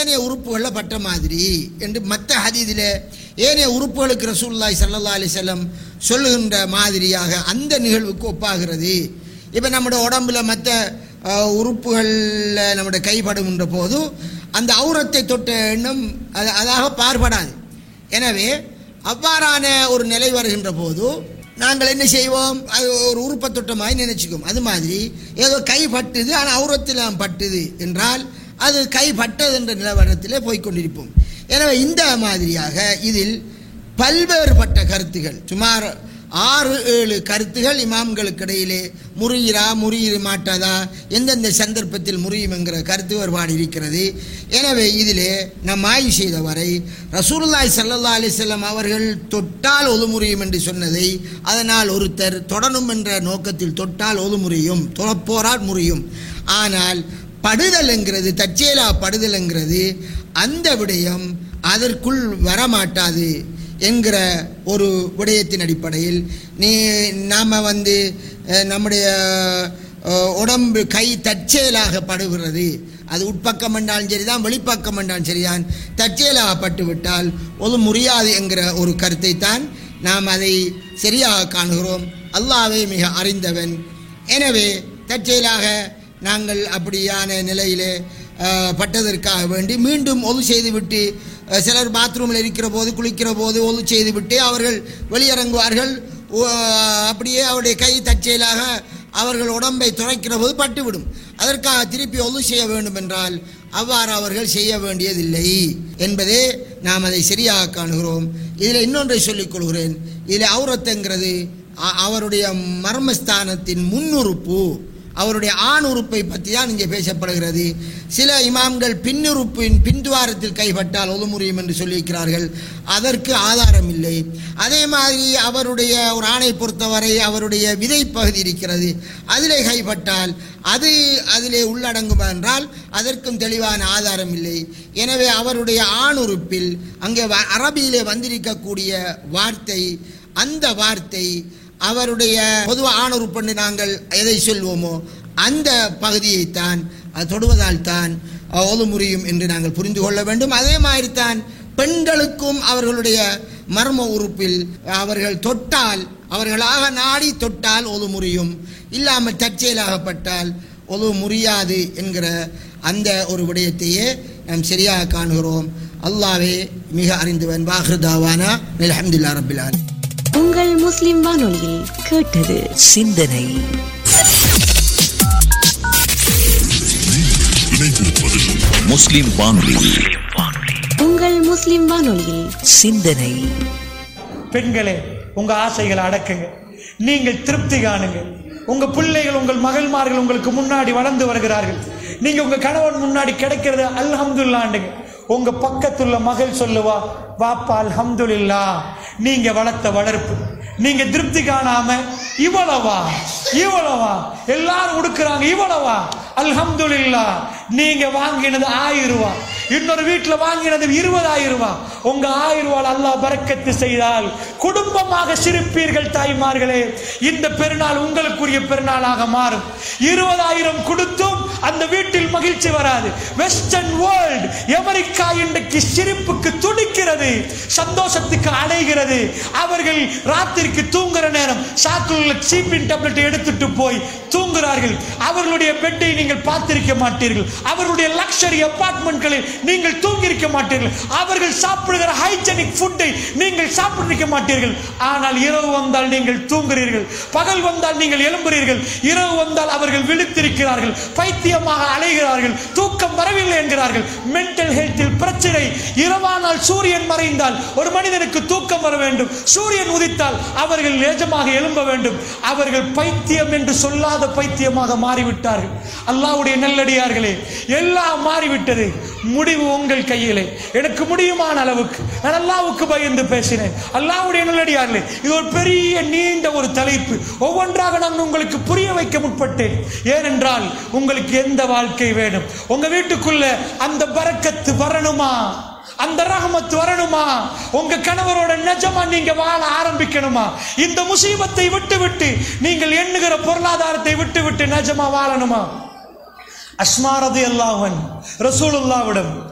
ஏனைய உறுப்புகளில் பட்ட மாதிரி என்று மற்ற ஹதீதில் ஏனைய உறுப்புகளுக்கு ரசூலுல்லாஹி ஸல்லல்லாஹு அலைஹி வஸல்லம் சொல்லுகின்ற மாதிரியாக அந்த நிகழ்வுக்கு ஒப்பாகிறது இப்போ நம்முடைய உடம்புல மற்ற உறுப்புகளில் நம்முடைய கைப்படுகின்ற போது அந்த அவுரத்தை தொட்ட எண்ணம் அது அதாக பார்படாது எனவே அவ்வாறான ஒரு நிலை வருகின்ற போது நாங்கள் என்ன செய்வோம் அது ஒரு உறுப்பை தொட்ட மாதிரி நினைச்சுக்கோம் அது மாதிரி ஏதோ கை பட்டுது ஆனால் அவுரத்தில் பட்டுது என்றால் அது கை பட்டது என்ற நிலவரத்திலே போய்க்கொண்டிருப்போம் எனவே இந்த மாதிரியாக இதில் பல்வேறுபட்ட கருத்துகள் சுமார் ஆறு ஏழு கருத்துகள் இமாம்களுக்கு இடையிலே முறியிறா முறியிற மாட்டாதா எந்தெந்த சந்தர்ப்பத்தில் முறியும் என்கிற கருத்து வேறுபாடு இருக்கிறது எனவே இதிலே நம் ஆய்வு செய்த வரை ரசூலுல்லாய் சல்லல்லா அலிசல்லாம் அவர்கள் தொட்டால் ஒது முறியும் என்று சொன்னதை அதனால் ஒருத்தர் தொடரும் என்ற நோக்கத்தில் தொட்டால் ஒது முறியும் தொழப்போரால் முறியும் ஆனால் படுதல் என்கிறது தற்செயலா படுதல் என்கிறது அந்த விடயம் அதற்குள் வரமாட்டாது என்கிற ஒரு விடயத்தின் அடிப்படையில் நீ நாம் வந்து அஹ், நம்முடைய அஹ், உடம்பு கை தற்செயலாக படுகிறது அது உட்பக்கம் என்றாலும் சரிதான் வெளிப்பக்கம் என்றாலும் சரிதான் தற்செயலாக பட்டு விட்டால் ஒரு முடியாது என்கிற ஒரு கருத்தை தான் நாம் அதை சரியாக காணுகிறோம் அல்லாவே மிக அறிந்தவன் எனவே தற்செயலாக நாங்கள் அப்படியான நிலையிலே அஹ், பட்டதற்காக வேண்டி மீண்டும் ஒது செய்துவிட்டு அஹ், சிலர் பாத்ரூமில் இருக்கிற போது குளிக்கிற போது ஒது செய்துவிட்டு அவர்கள் வெளியிறங்குவார்கள் ஓ, அப்படியே அவருடைய கை தற்செயலாக அவர்கள் உடம்பை துளைக்கிற போது பட்டுவிடும் அதற்காக திருப்பி ஒது செய்ய வேண்டும் என்றால் அவ்வாறு அவர்கள் செய்ய வேண்டியதில்லை என்பதே நாம் அதை சரியாக காணுகிறோம் இதில் இன்னொன்றை சொல்லிக் கொள்கிறேன் இதில் அவுரத்துங்கிறது அ- அவருடைய மர்மஸ்தானத்தின் முன்னுறுப்பு அவருடைய ஆண் உறுப்பை பற்றி தான் இங்கே பேசப்படுகிறது சில இமாம்கள் பின்னுறுப்பின் பின்துவாரத்தில் கைப்பட்டால் ஒது முடியும் என்று சொல்லியிருக்கிறார்கள் அதற்கு ஆதாரம் இல்லை அதே மாதிரி அவருடைய ஒரு ஆணை பொறுத்தவரை அவருடைய விதை பகுதி இருக்கிறது அதிலே கைப்பட்டால் அது அதிலே உள்ளடங்குமா என்றால் அதற்கும் தெளிவான ஆதாரம் இல்லை எனவே அவருடைய ஆண் உறுப்பில் அங்கே வ- அரபியிலே வந்திருக்கக்கூடிய வார்த்தை அந்த வார்த்தை அவருடைய பொதுவாக ஆணுறுப்பென்று நாங்கள் எதை சொல்வோமோ அந்த பகுதியைத்தான் அது தொடுவதால் தான் ஓது முறியும் என்று நாங்கள் புரிந்து கொள்ள வேண்டும் அதே மாதிரி தான் பெண்களுக்கும் அவர்களுடைய மர்ம உறுப்பில் அவர்கள் தொட்டால் அவர்களாக நாடி தொட்டால் ஒது முறியும் இல்லாமல் தற்செயலாகப்பட்டால் ஒது முறியாது என்கிற அந்த ஒரு விடயத்தையே நாம் சரியாக காணுகிறோம் அல்லாவே மிக அறிந்தவன் வாஹ்ருதாவானா அல்ஹம்துலில்லாஹ் ரப்பில் ஆலமீன் உங்கள் முஸ்லிம் வானொலியில் கேட்டது சிந்தனை முஸ்லிம் வானொலி உங்கள் முஸ்லிம் வானொலியில் சிந்தனை பெண்களே உங்க ஆசைகளை அடக்குங்க நீங்கள் திருப்தி காணுங்க உங்க பிள்ளைகள் உங்கள் மகள்மார்கள் உங்களுக்கு முன்னாடி வளர்ந்து வருகிறார்கள் நீங்க உங்க கணவன் முன்னாடி கிடைக்கிறது அல்ஹம்துல்லாண்டுங்க உங்க பக்கத்துள்ள மகள் சொல்லுவா வாப்பா அல்ஹம்துலில்லா நீங்க வளர்த்த வளர்ப்பு நீங்க திருப்தி காணாம இவ்வளவா இவ்வளவா எல்லாரும் உடுக்குறாங்க இவ்வளவா அல்ஹம்துலில்லா நீங்க வாங்கினது ஆயிரம் ரூபாய் இன்னொரு வீட்டுல வாங்கினது இருபதாயிரம் ரூபாய் உங்க ஆயிரம் ரூபாய் அல்லாஹ் பறக்கத்து செய்தால் குடும்பமாக சிரிப்பீர்கள் தாய்மார்களே இந்த பெருநாள் உங்களுக்குரிய பெருநாளாக மாறும் இருபதாயிரம் கொடுத்தும் அந்த வீட்டில் மகிழ்ச்சி வராது வெஸ்டர்ன் வேர்ல்ட் அமெரிக்கா இன்றைக்கு சிரிப்புக்கு துடிக்கிறது சந்தோஷத்துக்கு அடைகிறது அவர்கள் ராத்திரிக்கு தூங்குற நேரம் சாக்குள்ள சீப்பின் டேப்லெட் எடுத்துட்டு போய் தூங்குகிறார்கள் அவர்களுடைய பெட்டை நீங்கள் பார்த்திருக்க மாட்டீர்கள் அவர்களுடைய லக்ஸரி அபார்ட்மெண்ட்களில் நீங்கள் தூங்கியிருக்க மாட்டீர்கள் அவர்கள் சாப்பிடுகிற ஹைஜெனிக் ஃபுட்டை நீங்கள் சாப்பிட்டிருக்க மாட்டீர்கள் ஆனால் இரவு வந்தால் நீங்கள் தூங்குகிறீர்கள் பகல் வந்தால் நீங்கள் எழும்புகிறீர்கள் இரவு வந்தால் அவர்கள் விழித்திருக்கிறார்கள் பைத்தியமாக அலைகிறார்கள் தூக்கம் வரவில்லை என்கிறார்கள் மென்டல் ஹெல்த்தில் பிரச்சனை இரவானால் சூரியன் மறைந்தால் ஒரு மனிதனுக்கு தூக்கம் வர வேண்டும் சூரியன் உதித்தால் அவர்கள் நிஜமாக எழும்ப வேண்டும் அவர்கள் பைத்தியம் என்று சொல்லாத பைத்தியமாக மாறிவிட்டார்கள் அல்லாஹ்வுடைய நல்லடியார்களே எல்லாம் மாறிவிட்டது முடிவு உங்கள் கையிலே எனக்கு முடியுமான அளவுக்கு நான் அல்லாவுக்கு பயந்து பேசினேன் அல்லாஹ்வுடைய நல்லடியார்களே இது ஒரு பெரிய நீண்ட ஒரு தலைப்பு ஒவ்வொன்றாக நான் உங்களுக்கு புரிய வைக்க முற்பட்டேன் ஏனென்றால் உங்களுக்கு எந்த வாழ்க்கை வேணும் உங்க வீட்டுக்குள்ள அந்த பரக்கத்து வரணுமா அந்த ரஹமத் வரணுமா உங்க கணவரோட நிஜமா நீங்க வாழ ஆரம்பிக்கணுமா இந்த முசீபத்தை விட்டு விட்டு நீங்கள் எண்ணுகிற பொருளாதாரத்தை விட்டு விட்டு நிஜமா வாழணுமா அஸ்மாரது அல்லாஹன் ரசூலுல்லாவிடம்